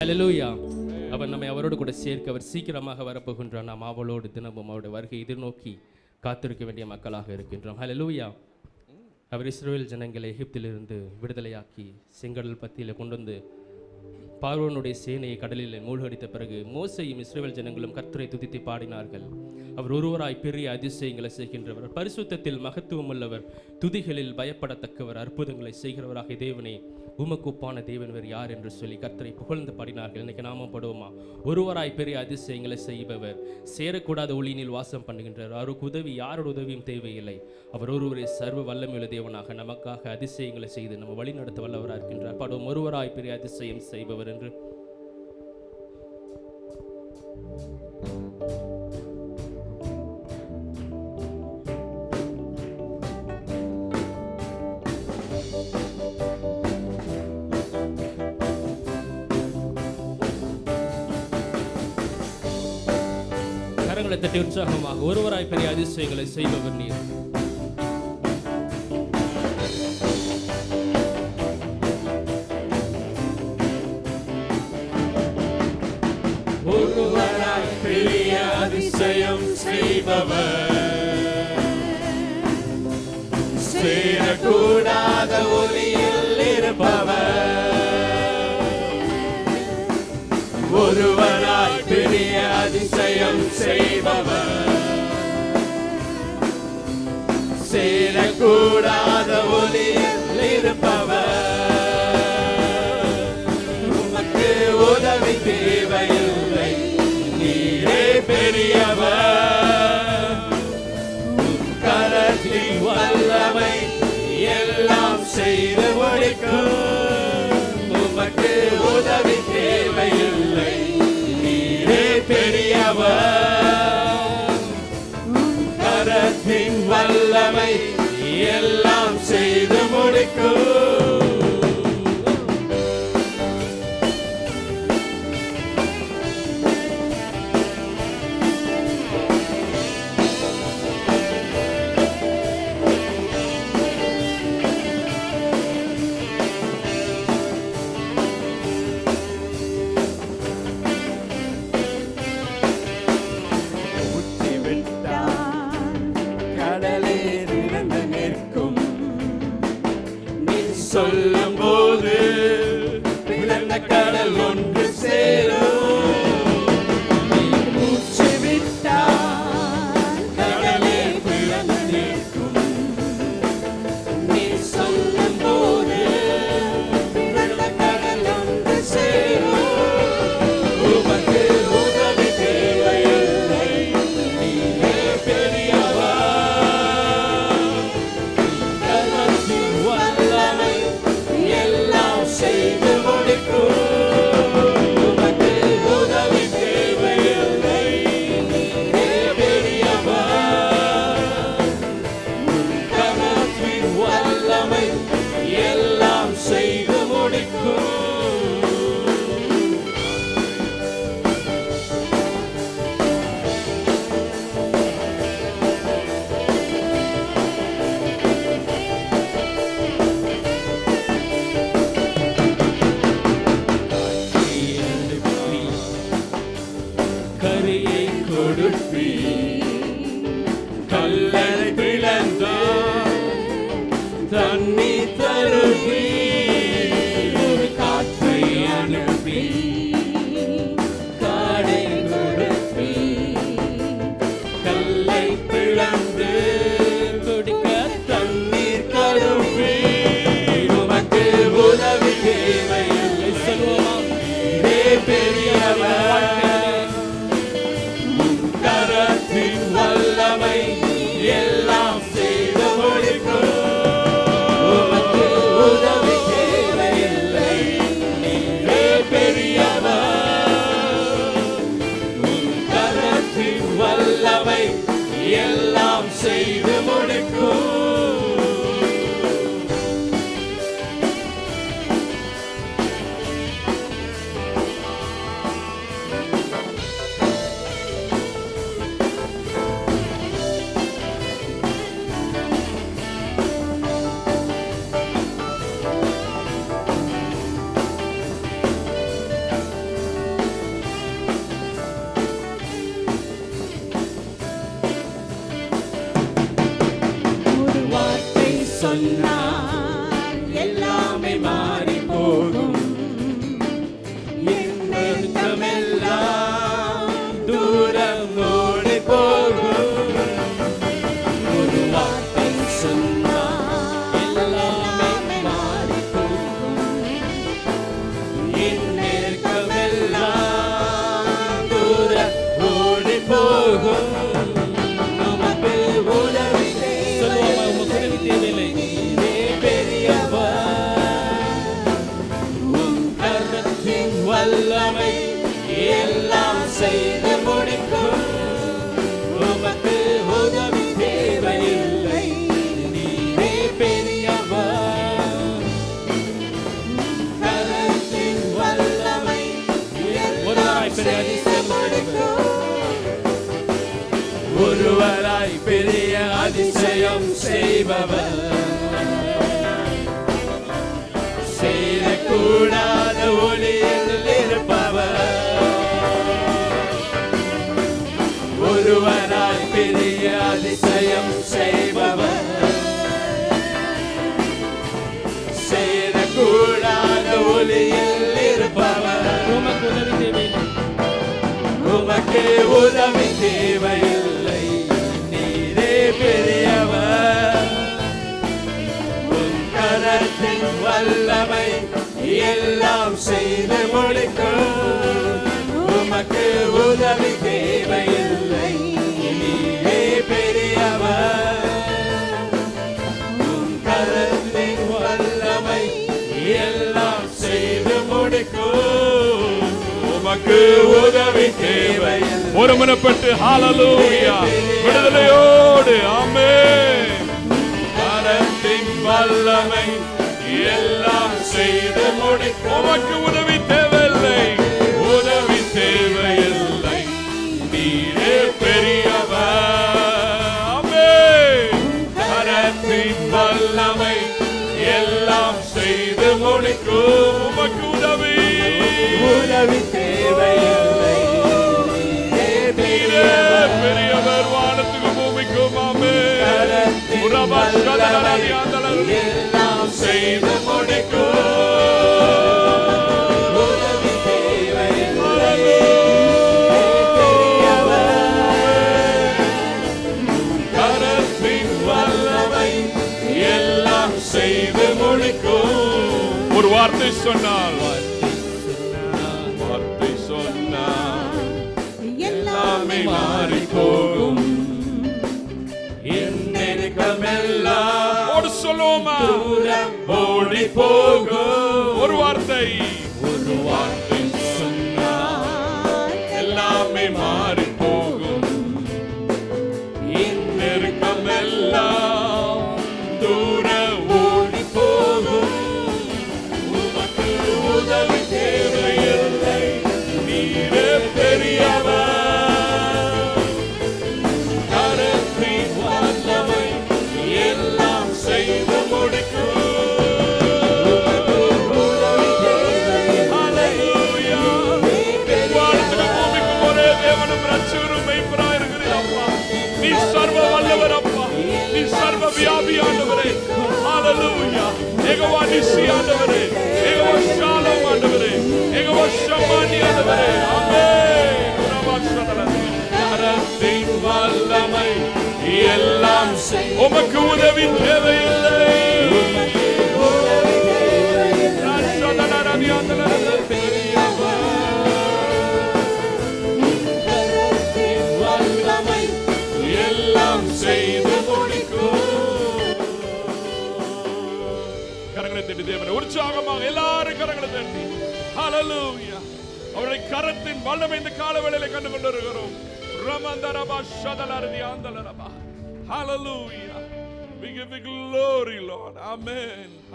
அல்லேலூயா அவர் நம்மை அவரோடு கூட சேர்க்க அவர் சீக்கிரமாக வரப்போகின்றார் நாம் அவளோடு தினமும் அவருடைய வருகை எதிர்நோக்கி காத்திருக்க வேண்டிய மக்களாக இருக்கின்றோம் ஹalleluya அவர் இஸ்ரவேல் ஜனங்களை எகிப்திலிருந்து விடுதலையாக்கி செங்கடல் பத்தியில் கொண்டு வந்து பார்வோனுடைய சேனையை கடலில் மூழ்கடித்த பிறகு மோசையும் இஸ்ரவேல் ஜனங்களும் கர்த்தரை துதித்து பாடினார்கள் அவர் ஒருவராய் பெரிய அதிசயங்களை செய்கின்றவர் பரிசுத்தத்தில் மகத்துவம் உள்ளவர் துதிகளில் பயப்படத்தக்கவர் அற்புதங்களை செய்கிறவராக தேவனே உமக்கு ஒப்பான தேவன் வேறு யார் என்று சொல்லி கர்த்தரை புகழ்ந்து பாடினார்கள் இன்னைக்கு நாம படுவோமா ஒருவராய் பெரிய அதிசயங்களை செய்பவர் சேரக்கூடாத ஒளியினில் வாசம் பண்ணுகின்றார் அவருக்கு உதவி யாரோட உதவியும் தேவையில்லை அவர் ஒருவரே சர்வ வல்லமையுள்ள தேவனாக நமக்காக அதிசயங்களை செய்து நம்ம வழி நடத்த வல்லவராக இருக்கின்றார் படுவோம் ஒருவராய் பெரிய அதிசயம் செய்பவர் என்று கரங்களை தட்டி உற்சாகமாக ஒருவராய் பெரிய அதிசயங்களை செய்பவர் நீர் ஒருவராய் பெரிய அதிசயம் செய்பவர் சேரக்கூடாத ஒளியில் இருப்பவர் ஒருவராய் பெரிய அதிசயம் செய்பவர் சேரக்கூடாத ஒளியில் இருப்பவர் உமக்கு உதவி தேவையில்லை நீரே பெரியவர் உம் கரத்தின் வல்லமை எல்லாம் செய்து முடிக்கும் உமக்கு உதவி தேவையில்லை நீரே பெரியவர் உம் கரத்தின் வல்லமை எல்லாம் செய்து முடிக்கும் வல்லமை எல்லாம் செய்து முடிக்கும் உமக்கு உதவி தேவையில்லை நீரே பெரியவர் கரத்தின் வல்லமை ஒருவராய் பெரிய அதிசயம் செய்தவர். ஒருவராய் பெரிய அதிசயம் செய்பவர் செய்யக்கூடாத ஒளியில் இருப்பவர் ஒருவராய் பெரிய அதிசயம் செய்பவர் செய்யக்கூடாத ஒளியில் இருப்பவர் உமக்கு உதவி தேவையில்லை உமக்கு உதவி தேவையில்லை நீரே பெரியவர் உன் கரத்தின் வல்லமை எல்லாம் செய்து முடிக்கும் உமக்கு உதவி தேவையில்லை நீரே பெரியவர் உன் கரத்தின் வல்லமை எல்லாம் செய்து முடிக்கும் உமக்கு உதவி தேவையில்லை ஒருமனப்பட்டு ஹalleluya விடுதலையோடு ஆமென் கரத்தின் வல்லமை எல்லாம் செய்து முடிக்கும் உமக்கு உதவி தேவையில்லை உதவி தேவையில்லை நீரே பெரியவர் ஆமென் கரத்தின் வல்லமை எல்லாம் செய்து முடிக்கும் உமக்கு உதவி உதவி தேவையில்லை நீரே நீரே பெரியவர் பெரியவர் வானத்துக்கு பூமிக்கும் ஆமென் கரத்தின் உரபா சதலரதி வல்லமை ஆந்தலரதி எல்லாம் செய்து முடிக்கும் உதவி தேவையில்லை கரத்தின் வல்லமை எல்லாம் செய்து முடிக்கும் ஒரு வார்த்தை சொன்னால் வார்த்தை சொன்னால் எல்லாமே மாறி போகும் என் நெருக்கமெல்லாம் ஓடு சொல்லுவோமா தூரம் ஓடி போகும் ஒரு வார்த்தை ஒரு வார்த்தை சொன்னால் எல்லாமே மாறி போகும் என் நெருக்கமெல்லாம் தூர ஓடி போகும் உமக்கு உதவி தேவையில்லை நீரே பெரியவர் கரத்தின் வல்லமை எல்லாம் செய்து முடிக்கும் உமக்கு உதவி தேவையில்லை ஹalleluya வானத்துக்கு பூமிக்கும் ஒரே தேவனும் ரட்சகரும் மெய்ப்பராய் இருக்கிறீர் அப்பா நீ சர்வ வல்லவர் அப்பா நீ சர்வ வியாபியானவரே ஹalleluya யெகோவா நிசி ஆண்டவரே யெகோவா ஷாலோம் ஆண்டவரே யெகோவா ஷமானி ஆண்டவரே ஆமென் ரபா ஷதலதி கரத்தின் வல்லமை எல்லாம் செய்து உமக்கு உதவி தேவையில்லை ஷதலரதி ஆண்டவரே கரத்தின் வல்லமை எல்லாம் செய்து முடிக்கும் கரங்களை தட்டி தேவனை உற்சாகமாக எல்லாரும் கரங்களை தட்டி ஹalleluya அவருடைய கரத்தின் வல்லமை இந்த கால வேளையில கண்டு கொண்டிருக்கிறோம் ரமந்தரபா ஷதலரதி ஆந்தலரபா ஹalleluya we give you glory lord amen